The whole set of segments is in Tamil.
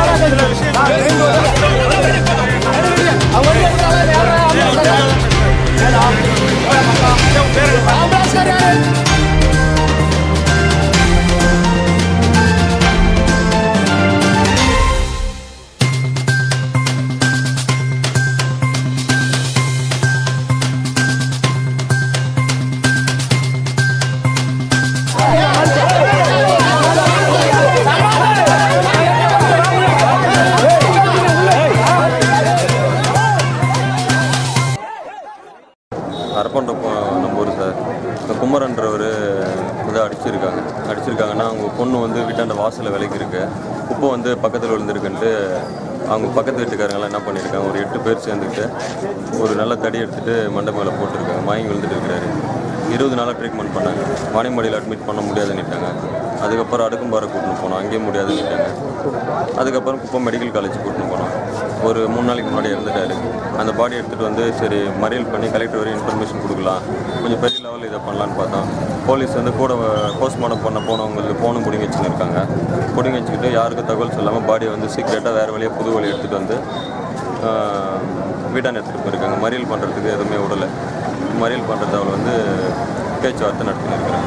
அரப்பண்ட நம்ம ஊர் சார் இந்த குமரன்றவர் வந்து அடிச்சிருக்காங்க அடிச்சிருக்காங்கன்னா அவங்க பொண்ணு வந்து வீட்டாண்ட வாசலில் விலைக்கு இருக்கு குப்பை வந்து பக்கத்தில் விழுந்திருக்குன்ட்டு அவங்க பக்கத்து வீட்டுக்காரங்களாம் என்ன பண்ணியிருக்காங்க ஒரு எட்டு பேர் சேர்ந்துக்கிட்டு ஒரு நல்ல தடி எடுத்துட்டு மண்டை மேலே போட்டிருக்காங்க மயங்கி விழுந்துட்டு இருக்கிறாரு இருபது நாளாக ட்ரீட்மெண்ட் பண்ணாங்க வாணிமடியில் அட்மிட் பண்ண முடியாதுன்னுட்டாங்க அதுக்கப்புறம் அடுக்கும்பாறை கூட்டின்னு போனோம் அங்கேயும் முடியாதுன்னுட்டாங்க அதுக்கப்புறம் குப்பம் மெடிக்கல் காலேஜ் கூட்டின்னு போனோம் ஒரு மூணு நாளைக்கு முன்னாடி இறந்துட்டாரு அந்த பாடி எடுத்துகிட்டு வந்து சரி மறியல் பண்ணி கலெக்டர் வரையும் இன்ஃபர்மேஷன் கொடுக்கலாம் கொஞ்சம் பெரிய லெவலில் இதை பண்ணலான்னு பார்த்தோம் போலீஸ் வந்து கூட போஸ்ட்மார்ட்டம் பண்ண போனவங்களுக்கு ஃபோனும் பிடிங்கி வச்சுன்னு இருக்காங்க பிடிங்கி வச்சுக்கிட்டு யாருக்கும் தகவல் சொல்லாமல் பாடியை வந்து சீக்கிரட்டாக வேறு வழியாக புது வழி எடுத்துகிட்டு வந்து ஆஹ், வீட்டாண்ட எடுத்துகிட்டு போயிருக்காங்க மறியல் பண்ணுறதுக்கு எதுவுமே விடலை மறியல் பண்ணுறது அவளை வந்து பேச்சுவார்த்தை நடத்தின்னு இருக்கிறாங்க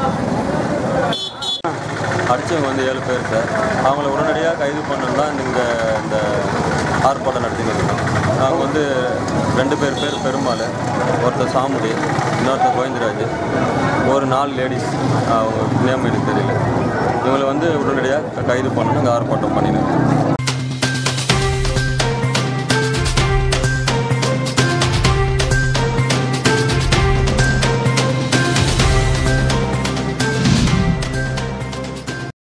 அடிச்சவங்க வந்து ஏழு பேர் சார் அவங்கள உடனடியாக கைது பண்ணணும் தான் இங்கே இந்த ஆர்ப்பாட்டம் நடத்தின்னு இருக்கோம் அவங்க வந்து ரெண்டு பேர் பேர் பெருமாள் ஒருத்தர் சாமுடி இன்னொருத்தர் கோவிந்தராஜ் ஒரு நாலு லேடிஸ் அவங்க நேம் எனக்கு தெரியல இவங்களை வந்து உடனடியாக கைது பண்ணணும் இங்கே ஆர்ப்பாட்டம் பண்ணின்னு இருக்கோம்